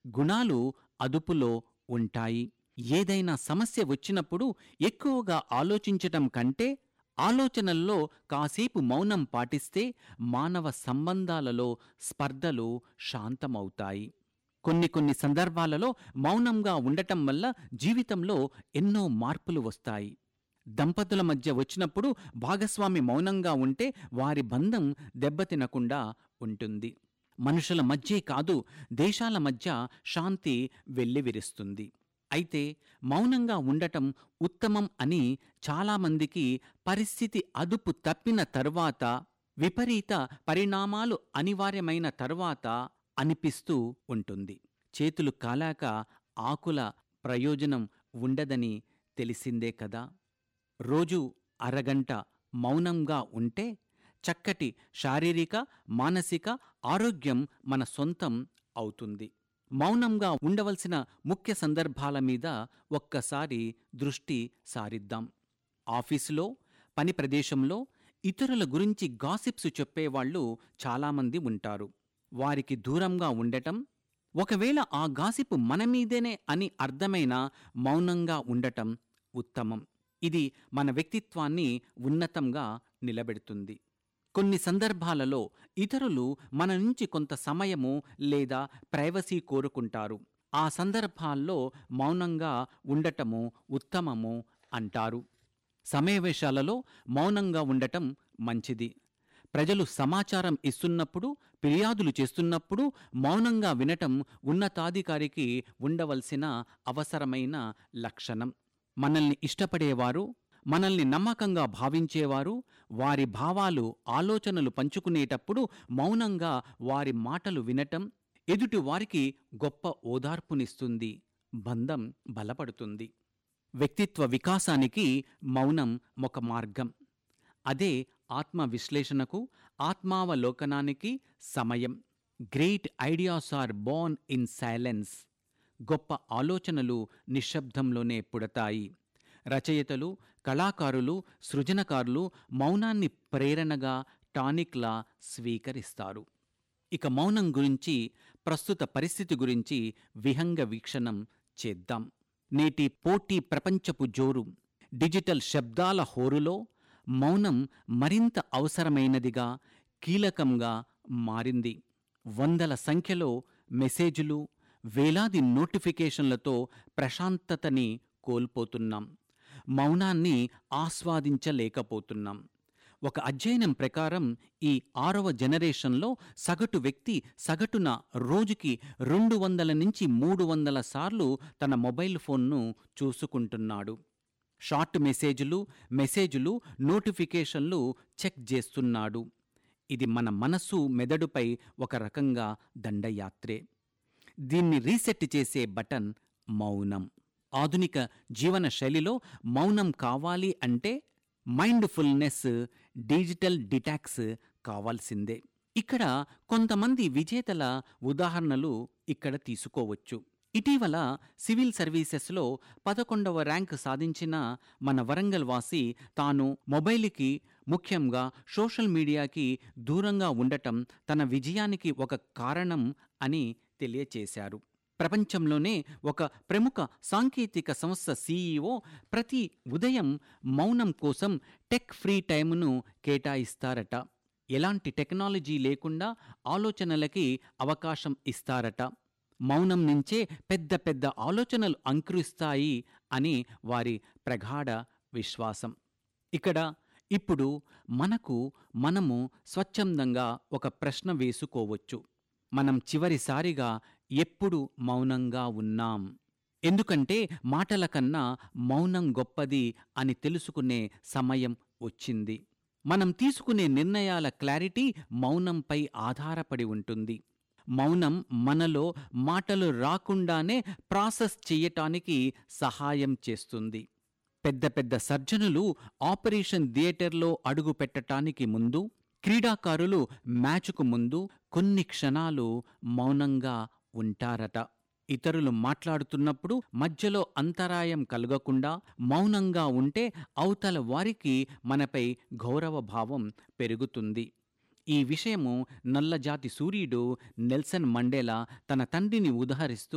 గుణాలు అదుపులో ఉంటాయి ఏదైనా సమస్య వచ్చినప్పుడు ఎక్కువగా ఆలోచించటం కంటే ఆలోచనల్లో కాసేపు మౌనం పాటిస్తే మానవ సంబంధాలలో స్పర్ధలు శాంతమవుతాయి కొన్ని కొన్ని సందర్భాలలో మౌనంగా ఉండటం వల్ల జీవితంలో ఎన్నో మార్పులు వస్తాయి దంపతుల మధ్య వచ్చినప్పుడు భాగస్వామి మౌనంగా ఉంటే వారి బంధం దెబ్బతినకుండా ఉంటుంది మనుషుల మధ్యే కాదు దేశాల మధ్య శాంతి వెల్లివిరుస్తుంది అయితే మౌనంగా ఉండటం ఉత్తమం అని చాలామందికి పరిస్థితి అదుపు తప్పిన తరువాత విపరీత పరిణామాలు అనివార్యమైన తరువాత అనిపిస్తూ ఉంటుంది చేతులు కాలాక ఆకుల ప్రయోజనం ఉండదని తెలిసిందే కదా రోజు అరగంట మౌనంగా ఉంటే చక్కటి శారీరక మానసిక ఆరోగ్యం మన సొంతం అవుతుంది మౌనంగా ఉండవలసిన ముఖ్య సందర్భాల మీద ఒక్కసారి దృష్టి సారిద్దాం ఆఫీసులో పని ప్రదేశంలో ఇతరుల గురించి గాసిప్స్ చెప్పేవాళ్ళు చాలామంది ఉంటారు వారికి దూరంగా ఉండటం ఒకవేళ ఆ గాసిపు మన మీదేనే అని అర్థమైన మౌనంగా ఉండటం ఉత్తమం ఇది మన వ్యక్తిత్వాన్ని ఉన్నతంగా నిలబెడుతుంది కొన్ని సందర్భాలలో ఇతరులు మన నుంచి కొంత సమయము లేదా ప్రైవసీ కోరుకుంటారు ఆ సందర్భాల్లో మౌనంగా ఉండటము ఉత్తమము అంటారు సమావేశాలలో మౌనంగా ఉండటం మంచిది ప్రజలు సమాచారం ఇస్తున్నప్పుడు ఫిర్యాదులు చేస్తున్నప్పుడు మౌనంగా వినటం ఉన్నతాధికారికి ఉండవలసిన అవసరమైన లక్షణం మనల్ని ఇష్టపడేవారు మనల్ని నమ్మకంగా భావించేవారు వారి భావాలు ఆలోచనలు పంచుకునేటప్పుడు మౌనంగా వారి మాటలు వినటం ఎదుటి వారికి గొప్ప ఓదార్పునిస్తుంది బంధం బలపడుతుంది వ్యక్తిత్వ వికాసానికి మౌనం ఒక మార్గం అదే ఆత్మ విశ్లేషణకు ఆత్మావలోకనానికి సమయం great ideas are born in silence గొప్ప ఆలోచనలు నిశ్శబ్దంలోనే పుడతాయి రచయితలు కళాకారులు సృజనకారులు మౌనాన్ని ప్రేరణగా టానిక్లా స్వీకరిస్తారు ఇక మౌనం గురించి ప్రస్తుత పరిస్థితి గురించి విహంగ వీక్షణం చేద్దాం నేటి పోటీ ప్రపంచపు జోరు డిజిటల్ శబ్దాల హోరులో మౌనం మరింత అవసరమైనదిగా కీలకంగా మారింది వందల సంఖ్యలో మెసేజులు వేలాది నోటిఫికేషన్లతో ప్రశాంతతని కోల్పోతున్నాం మౌనాన్ని ఆస్వాదించలేకపోతున్నాం ఒక అధ్యయనం ప్రకారం ఈ ఆరవ జనరేషన్లో సగటు వ్యక్తి సగటున రోజుకి రెండు వందల నుంచి మూడు వందల సార్లు తన మొబైల్ ఫోన్ను చూసుకుంటున్నాడు షార్ట్ మెసేజ్లు మెసేజ్లు నోటిఫికేషన్లు చెక్ చేస్తున్నాడు ఇది మన మనస్సు మెదడుపై ఒక రకంగా దండయాత్రే దీన్ని రీసెట్ చేసే బటన్ మౌనం ఆధునిక జీవన శైలిలో మౌనం కావాలి అంటే మైండ్ఫుల్నెస్ డిజిటల్ డిటాక్స్ కావాల్సిందే ఇక్కడ కొంతమంది విజేతల ఉదాహరణలు ఇక్కడ తీసుకోవచ్చు ఇటీవల సివిల్ సర్వీసెస్లో పదకొండవ ర్యాంక్ సాధించిన మన వరంగల్ వాసి తాను మొబైల్కి ముఖ్యంగా సోషల్ మీడియాకి దూరంగా ఉండటం తన విజయానికి ఒక కారణం అని తెలియచేశారు ప్రపంచంలోనే ఒక ప్రముఖ సాంకేతిక సంస్థ సీఈఓ ప్రతి ఉదయం మౌనం కోసం టెక్ ఫ్రీ టైమును కేటాయిస్తారట ఎలాంటి టెక్నాలజీ లేకుండా ఆలోచనలకి అవకాశం ఇస్తారట మౌనం నుంచే పెద్ద పెద్ద ఆలోచనలు అంకురిస్తాయి అని వారి ప్రగాఢ విశ్వాసం ఇక్కడ ఇప్పుడు మనకు మనము స్వచ్ఛందంగా ఒక ప్రశ్న వేసుకోవచ్చు మనం చివరిసారిగా ఎప్పుడు మౌనంగా ఉన్నాం ఎందుకంటే మాటల కన్నా మౌనం గొప్పది అని తెలుసుకునే సమయం వచ్చింది మనం తీసుకునే నిర్ణయాల క్లారిటీ మౌనంపై ఆధారపడి ఉంటుంది మౌనం మనలో మాటలు రాకుండానే ప్రాసెస్ చేయటానికి సహాయం చేస్తుంది పెద్ద పెద్ద సర్జనులు ఆపరేషన్ థియేటర్లో అడుగు పెట్టటానికి ముందు క్రీడాకారులు మ్యాచ్కు ముందు కొన్ని క్షణాలు మౌనంగా ఉంటారట ఇతరులు మాట్లాడుతున్నప్పుడు మధ్యలో అంతరాయం కలగకుండా మౌనంగా ఉంటే అవతల వారికి మనపై గౌరవ భావం పెరుగుతుంది ఈ విషయము నల్లజాతి సూర్యుడు నెల్సన్ మండేలా తన తండ్రిని ఉదహరిస్తూ